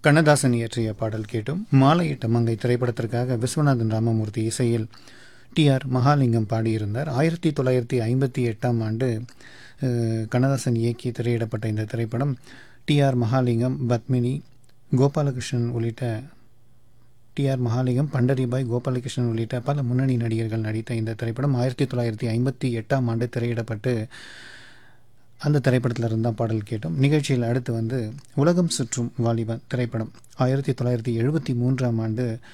கண்ணதாசன் இயற்றிய பாடல் கேட்டும் மாலையிட்ட மங்கை திரைப்படத்திற்காக விஸ்வநாதன் ராமமூர்த்தி இசையில் டி ஆர் மகாலிங்கம் பாடியிருந்தார் ஆயிரத்தி தொள்ளாயிரத்தி ஐம்பத்தி எட்டாம் ஆண்டு அஹ், கண்ணதாசன் இயக்கி திரையிடப்பட்ட இந்த திரைப்படம் டி ஆர் மகாலிங்கம் பத்மினி கோபாலகிருஷ்ணன் உள்ளிட்ட டி ஆர் மகாலிங்கம் பண்டரிபாய் கோபாலகிருஷ்ணன் உள்ளிட்ட பல முன்னணி நடிகர்கள் நடித்த இந்த திரைப்படம் ஆயிரத்தி தொள்ளாயிரத்தி ஐம்பத்தி எட்டாம் ஆண்டு திரையிடப்பட்டு அந்த திரைப்படத்தில் இருந்தால் பாடல் கேட்டோம் நிகழ்ச்சியில் அடுத்து வந்து உலகம் சுற்றும் வாலிபன் திரைப்படம் ஆயிரத்தி தொள்ளாயிரத்தி எழுபத்தி மூன்றாம் ஆண்டு